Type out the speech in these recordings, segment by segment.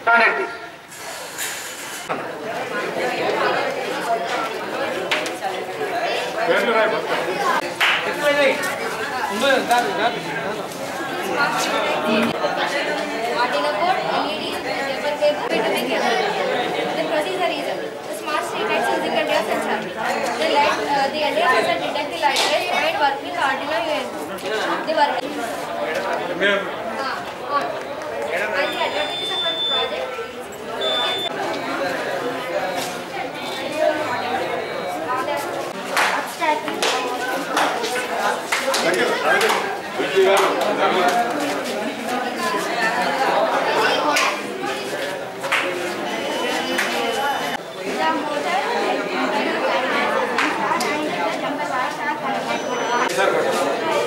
Standard please. Article code, LEDs, paper cable, vitamin cable. The procedure is the smart street lights using the LDR sensor. The light, uh, the LDR sensor detect the light rays while working the Arduino UNO. The work. Ah, on. And the advantages of our project. The motor jumper wires are connected.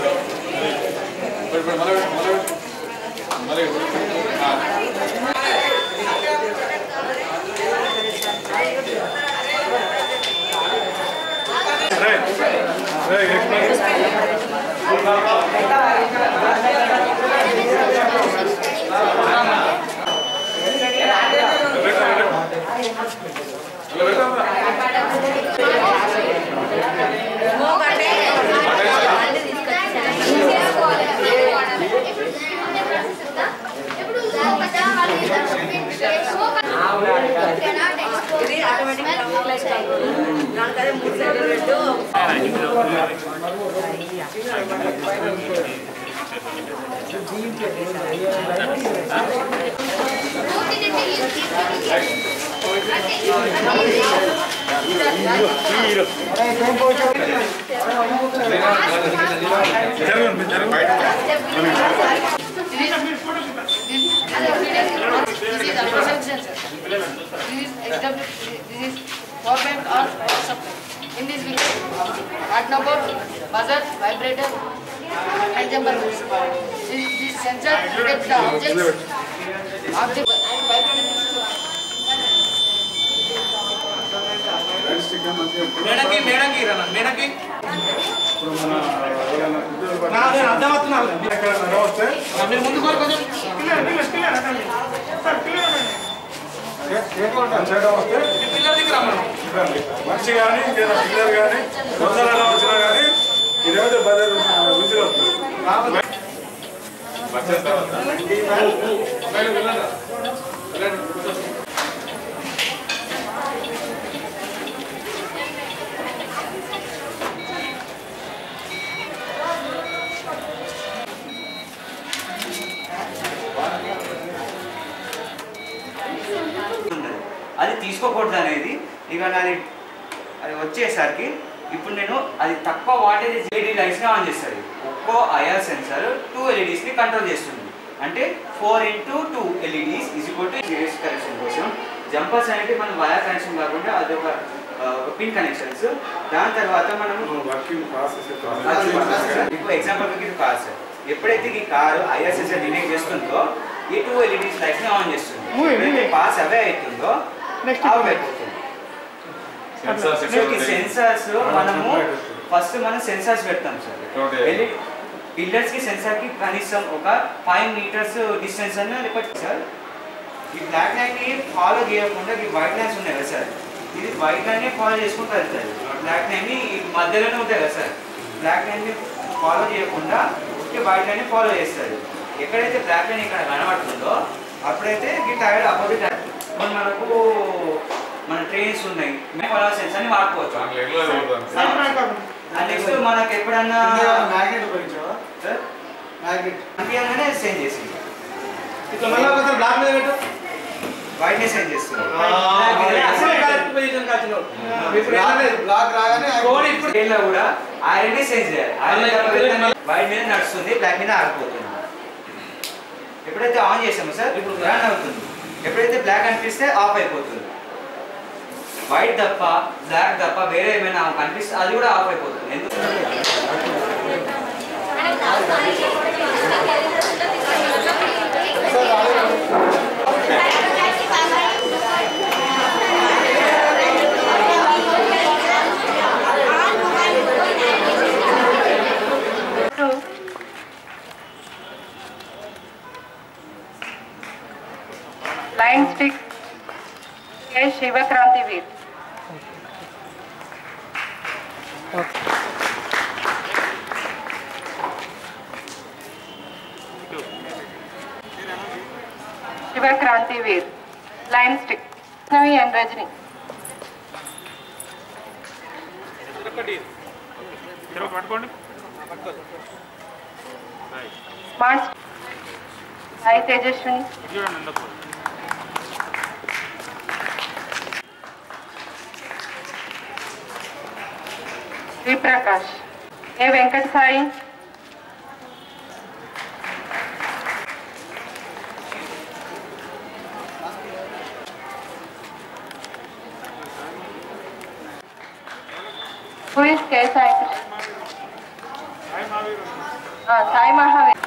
ఇది automatic replace అయ్యింది దానికదే మూడు సెకండ్లు పెట్టు This is ultrasound sensor. This is XW. This is power bank or power supply. In this will be Arduino board, buzzer, vibrator, and jumper. This, this sensor detects the objects. Object and vibrator. మేడకి మేడకి రా మేడకి అర్థమవుతున్నారు మీరు ముందు కోరు కొంచెం పిల్లల దగ్గర రమ్మను మనిషి కానీ ఇంకేదో పిల్లలు కానీ వందలు ఎలా వచ్చినా కానీ ఇదేదో బదలు రుచిలో వచ్చిన తర్వాత మేడం వెళ్ళండి వెళ్ళండి కూర్చోండి. ఉండదు అది తీసుకోకూడదు అనేది ఇక నాది అది వచ్చేసరికి ఇప్పుడు నేను అది తక్కువ వాటేజ్ ఎల్ఈడి లైట్స్ని ఆన్ చేస్తుంది ఒక్కో ఐఆర్ సెన్సార్ టూ ఎల్ఈడీస్ని కంట్రోల్ చేస్తుంది అంటే four into two LEDs is equal to జేఎస్ కనెక్షన్ కోసం జంపర్స్ అనేది మనం వైర్ కనెక్షన్ కాకుండా అది ఒక పిన్ కనెక్షన్స్ దాని తర్వాత మనము వర్కింగ్ ప్రాసెస్ ఇప్పుడు ఎగ్జాంపుల్ ఇది కార్ సార్ ఎప్పుడైతే ఈ కారు ఐఆర్సీసీ డిటెక్ట్ చేస్తుందో ఈ టూ ఎల్ఈడీస్ లైట్స్ ని ఆన్ చేస్తుంది ఎప్పుడైతే పాస్ అవే అవుతుందో ఆఫ్ అయిపోతుంది ఈ సెన్సార్స్ మనము ఫస్ట్ మనం సెన్సార్స్ పెడతాం సార్ Okay. పిల్లర్స్ కి సెన్సార్ కి కనీసం ఒక ఫైవ్ మీటర్స్ డిస్టెన్స్ అన్న లేకపోతే సార్ ఈ బ్లాక్ లైన్ ని ఫాలో చేయకుండా ఈ వైట్ లైన్స్ ఉన్నాయి కదా సార్ ఇది వైట్ లైన్ ని ఫాలో చేసుకుంటూ వెళ్తారు బ్లాక్ లైన్ ని ఈ మధ్యలోనే ఉంటాయి కదా సార్ బ్లాక్ లైన్ ని ఫాలో చేయకుండా ఈ వైట్ లైన్ ని ఫాలో చేస్తారు ఎక్కడైతే బ్లాక్ లైన్ ఇక్కడ కనబడుతుందో అప్పుడైతే ఈ టైర్ అపోజిట్ ఇప్పుడు మనకు మన ట్రైన్స్ ఉన్నాయి మేము అలా సెన్సార్ ని వాడుకోవచ్చు నెక్స్ట్ మనకు ఎప్పుడన్నా మ్యాగ్నెట్ ఉపయోగించావా సార్ మ్యాగ్నెట్ అనిపించగానే సెండ్ చేసింది ఇట్లా మళ్ళీ ఒకసారి బ్లాక్ మీద పెట్టు వైట్ ని సెండ్ చేస్తుంది అసలు కరెక్ట్ పొజిషన్ కాచినావు ఇప్పుడు ఏమన్నా బ్లాక్ రాగానే కోడ్ ఇప్పుడు ట్రైన్ లో కూడా ఐరన్ సెన్స్ చేయాలి ఐరన్ వైట్ మీద నడుస్తుంది బ్లాక్ మీద ఆగిపోతుంది ఎప్పుడైతే ఆన్ చేసామో సార్ ఇప్పుడు రన్ అవుతుంది ఎప్పుడైతే బ్లాక్ అనిపిస్తే ఆఫ్ అయిపోతుంది వైట్ తప్ప బ్లాక్ తప్ప వేరే ఏమైనా కనిపిస్తే అది కూడా ఆఫ్ అయిపోతుంది ఎందుకు Lines Shivakrantiveer Shivakrantiveer line stick నవి అండ్ రజని పట్టుకోండి స్మార్ట్ సాయి తేజస్విని చూడండి శ్రీప్రకాష్ ఏ Venkata Sai Who is K. Sai Krishna? Sai Mahavir Ah, Sai Mahavir.